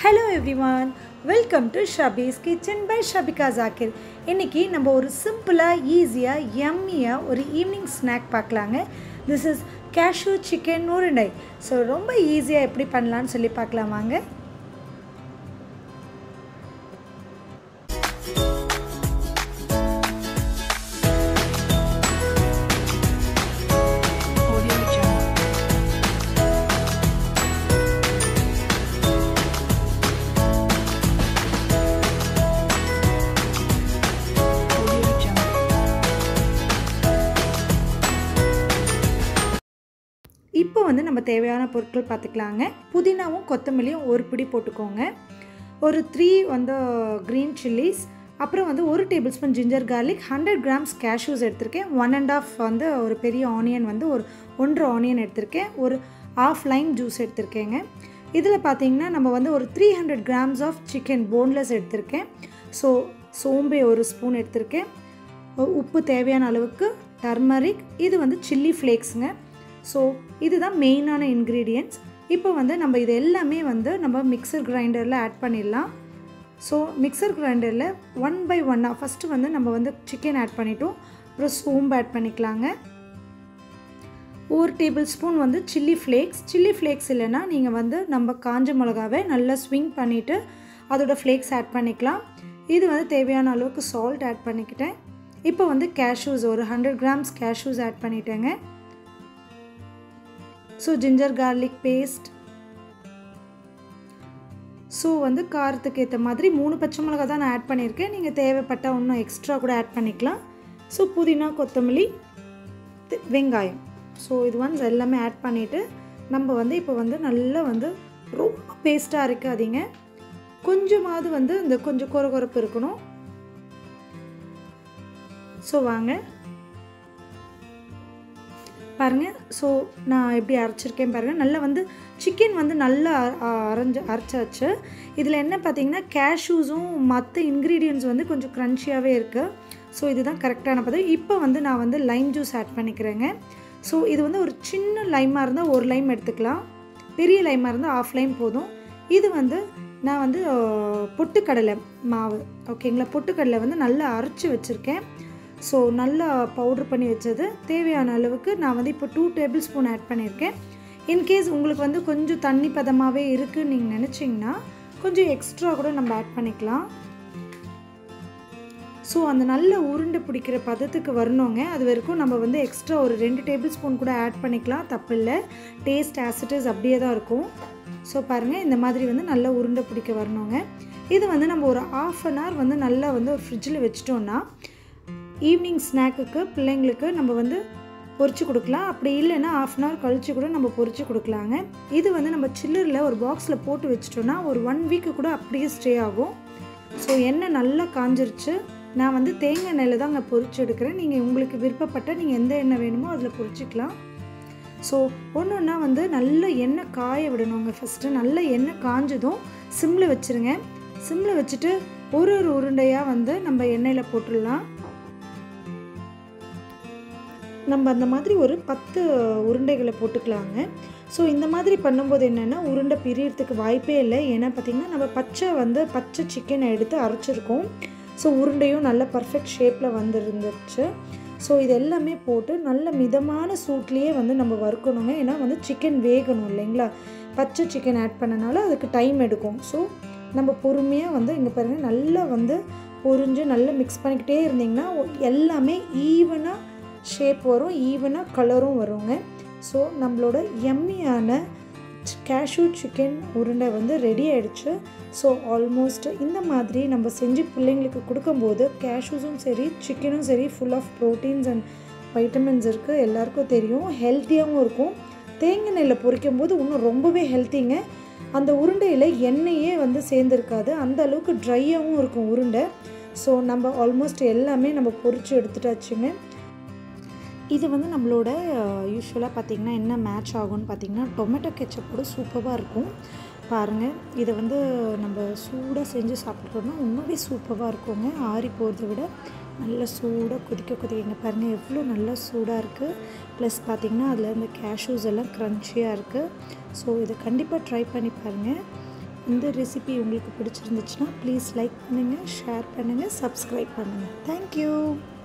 Hello everyone welcome to Shabi's kitchen by Shafika Zakir இன்றைக்கி நம்ம ஒரு சிம்பிளாக ஈஸியாக யம்மியாக ஒரு ஈவினிங் ஸ்நாக் பார்க்கலாங்க திஸ் இஸ் கேஷ்யூ சிக்கன் உருண்டை ஸோ ரொம்ப ஈஸியாக எப்படி பண்ணலான்னு சொல்லி பார்க்கலாம் வாங்க Audio Jungle. Audio Jungle. இப்போ வந்து நம்ம தேவையான பொருட்கள் பார்த்துக்கலாங்க புதினாவும் கொத்தமல்லியும் ஒரு பிடி போட்டுக்கோங்க ஒரு த்ரீ வந்து க்ரீன் சில்லிஸ் அப்புறம் வந்து ஒரு table spoon ginger garlic hundred grams cashews எடுத்திருக்கேன் ஒன் அண்ட் ஆஃப் வந்து ஒரு பெரிய ஆனியன் வந்து ஒரு ஒன்றரை ஆனியன் எடுத்திருக்கேன் ஒரு ஆஃப் லைம் ஜூஸ் எடுத்திருக்கேங்க இதில் பார்த்தீங்கன்னா நம்ம வந்து ஒரு three hundred grams of chicken boneless எடுத்திருக்கேன் ஸோ சோம்பே ஒரு ஸ்பூன் எடுத்திருக்கேன் உ- உப்பு தேவையான அளவுக்கு டர்மரிக் இது வந்து சில்லி ஃப்ளேக்ஸுங்க ஸோ இதுதான் மெயினான இன்க்ரீடியன்ட்ஸ் இப்போ வந்து நம்ம இது எல்லாமே வந்து நம்ம மிக்சர் கிரைண்டரில் ஆட் பண்ணிடலாம் ஸோ மிக்சர் கிரைண்டரில் ஒன் பை ஒன்னாக ஃபஸ்ட்டு வந்து நம்ம வந்து சிக்கன் ஆட் பண்ணிட்டோம் அப்புறம் சோம்பு ஆட் பண்ணிக்கலாங்க ஒரு டேபிள் ஸ்பூன் வந்து சில்லி ஃப்ளேக்ஸ் சில்லி ஃப்ளேக்ஸ் இல்லைன்னா நீங்கள் வந்து நம்ம காஞ்ச மிளகாவை நல்லா ஸ்விங் பண்ணிவிட்டு அதோட ஃப்ளேக்ஸ் ஆட் பண்ணிக்கலாம் இது வந்து தேவையான அளவுக்கு சால்ட் ஆட் பண்ணிக்கிட்டேன் இப்போ வந்து கேஷ்யூஸ் ஒரு ஹண்ட்ரட் கிராம்ஸ் கேஷ்யூஸ் ஆட் பண்ணிட்டேங்க so ginger garlic paste so வந்து காரத்துக்கு ஏற்ற மாதிரி மூணு பச்சை மிளகா தான் நான் ஆட் பண்ணியிருக்கேன் நீங்கள் தேவைப்பட்டால் இன்னும் எக்ஸ்ட்ரா கூட ஆட் பண்ணிக்கலாம் ஸோ புதினா கொத்தமல்லி தி- வெங்காயம் ஸோ இது வந்து எல்லாமே ஆட் பண்ணிவிட்டு நம்ம வந்து இப்போ வந்து நல்லா வந்து ரொம்ப பேஸ்ட்டாக அரைக்காதீங்க கொஞ்சமாவது வந்து இந்த கொஞ்சம் கொர கொரப்பு இருக்கணும் ஸோ வாங்க பாருங்கள் ஸோ நான் எப்படி அரைச்சிருக்கேன் பாருங்கள் நல்லா வந்து சிக்கன் வந்து நல்லா அ- அ- அரைஞ்சு அரைச்சாச்சு இதில் என்ன பார்த்தீங்கன்னா கேஷ்யூஸும் மற்ற இன்க்ரீடியன்ட்ஸ் வந்து கொஞ்சம் க்ரன்ச்சியாகவே இருக்குது ஸோ இதுதான் கரெக்டான பதம் இப்போ வந்து நான் வந்து லைம் ஜூஸ் ஆட் பண்ணிக்கிறேங்க ஸோ இது வந்து ஒரு சின்ன லைமாக இருந்தால் ஒரு லைம் எடுத்துக்கலாம் பெரிய லைமாக இருந்தால் ஆஃப் லைம் போதும் இது வந்து நான் வந்து அஹ், பொட்டுக்கடலை மாவு ஓகேங்களா பொட்டுக்கடலை வந்து நல்லா அரைச்சி வச்சுருக்கேன் ஸோ நல்லா பவுட்ரு பண்ணி வச்சது தேவையான அளவுக்கு நான் வந்து இப்போ டூ டேபிள் ஸ்பூன் ஆட் பண்ணியிருக்கேன் இன்கேஸ் உங்களுக்கு வந்து கொஞ்சம் தண்ணி பதமாகவே இருக்குன்னு நீங்கள் நினச்சிங்கன்னா கொஞ்சம் எக்ஸ்ட்ரா கூட நம்ம ஆட் பண்ணிக்கலாம் ஸோ அந்த நல்ல உருண்டை பிடிக்கிற பதத்துக்கு வரணுங்க அது வரைக்கும் நம்ம வந்து எக்ஸ்ட்ரா ஒரு ரெண்டு டேபிள் ஸ்பூன் கூட ஆட் பண்ணிக்கலாம் தப்பில்லை டேஸ்ட் ஆசிட்டிஸ் அப்படியே தான் இருக்கும் ஸோ பாருங்கள் இந்த மாதிரி வந்து நல்லா உருண்டை பிடிக்க வரணுங்க இது வந்து நம்ம ஒரு ஆஃப் அன் ஹவர் வந்து நல்லா வந்து ஒரு ஃப்ரிட்ஜில் வச்சிட்டோன்னா ஈவினிங் ஸ்நாக்குக்கு பிள்ளைங்களுக்கு நம்ம வந்து பொரிச்சு கொடுக்கலாம் அப்படி இல்லைன்னா ஆஃப் அன் ஹவர் கழிச்சு கூட நம்ம பொரிச்சு கொடுக்கலாங்க இது வந்து நம்ம சில்லரில் ஒரு பாக்ஸில் போட்டு வச்சிட்டோன்னா ஒரு ஒன் வீக்கு கூட அப்படியே ஸ்டே ஆகும் ஸோ எண்ணெய் நல்லா காஞ்சிருச்சு நான் வந்து தேங்காய் எண்ணெயில் தான் அங்கே பொரிச்சு எடுக்கிறேன் நீங்கள் உங்களுக்கு விருப்பப்பட்ட நீங்கள் எந்த எண்ணெய் வேணுமோ அதில் பொரிச்சிக்கலாம் ஸோ ஒன்று ஒன்றா வந்து நல்ல எண்ணெய் காய விடணுங்க ஃபஸ்ட்டு நல்ல எண்ணெய் காஞ்சதும் சிம்மில் வச்சுருங்க சிம்மில் வச்சுட்டு ஒரு ஒரு உருண்டையாக வந்து நம்ம எண்ணெயில் போட்டுடலாம் நம்ம அந்த மாதிரி ஒரு பத்து உருண்டைகளை போட்டுக்கலாங்க ஸோ இந்த மாதிரி பண்ணும்போது என்னென்னா உருண்டை பிரியறதுக்கு வாய்ப்பே இல்லை ஏன்னா பார்த்திங்கன்னா நம்ம பச்சை வந்து பச்சை சிக்கனை எடுத்து அரைச்சிருக்கோம் ஸோ உருண்டையும் நல்ல பர்ஃபெக்ட் ஷேப்பில் வந்துருந்துச்சு ஸோ இது எல்லாமே போட்டு நல்ல மிதமான சூட்லேயே வந்து நம்ம வறுக்கணுங்க ஏன்னா வந்து சிக்கன் வேகணும் இல்லைங்களா பச்சை சிக்கன் ஆட் பண்ணனால அதுக்கு டைம் எடுக்கும் ஸோ நம்ம பொறுமையாக வந்து இங்கே பாருங்கள் நல்லா வந்து பொரிஞ்சு நல்லா மிக்ஸ் பண்ணிக்கிட்டே இருந்திங்கன்னா ஒ- எல்லாமே ஈவனாக ஷேப் வரும் ஈவனாக கலரும் வருங்க ஸோ நம்மளோட எம்மியான கேஷ்யூ சிக்கன் உருண்டை வந்து ரெடி ஆயிடுச்சு ஸோ ஆல்மோஸ்ட் இந்த மாதிரி நம்ம செஞ்சு பிள்ளைங்களுக்கு கொடுக்கும்போது கேஷ்யூஸும் சரி சிக்கனும் சரி full of proteins and vitamins இருக்குது எல்லாருக்கும் தெரியும் ஹெல்த்தியாகவும் இருக்கும் தேங்காய் எண்ணெயில் பொரிக்கும் போது இன்னும் ரொம்பவே ஹெல்த்திங்க அந்த உருண்டையில் எண்ணெயே வந்து சேர்ந்துருக்காது அந்த அளவுக்கு ட்ரையாகவும் இருக்கும் உருண்டை ஸோ நம்ம ஆல்மோஸ்ட் எல்லாமே நம்ம பொரிச்சு எடுத்துட்டாச்சுங்க இது வந்து நம்மளோட யூஸ்வலாக பார்த்திங்கன்னா என்ன மேட்ச் ஆகும்னு பார்த்திங்கன்னா டொமேட்டோ கெச்சப் கூட சூப்பராக இருக்கும் பாருங்கள் இதை வந்து நம்ம சூடாக செஞ்சு சாப்பிட்றோம்னா இன்னுமே சூப்பராக இருக்குங்க ஆறி போகிறத விட நல்ல சூடாக கொதிக்க கொதிக்கங்க பாருங்கள் எவ்வளோ நல்லா சூடாக இருக்குது ப்ளஸ் பார்த்திங்கன்னா அதில் இந்த கேஷ்யூஸ் எல்லாம் க்ரன்ச்சியாக இருக்குது ஸோ இதை கண்டிப்பாக ட்ரை பண்ணி பாருங்கள் இந்த ரெசிபி உங்களுக்கு பிடிச்சிருந்துச்சுன்னா ப்ளீஸ் லைக் பண்ணுங்கள் ஷேர் பண்ணுங்கள் சப்ஸ்கிரைப் பண்ணுங்கள் தேங்க்யூ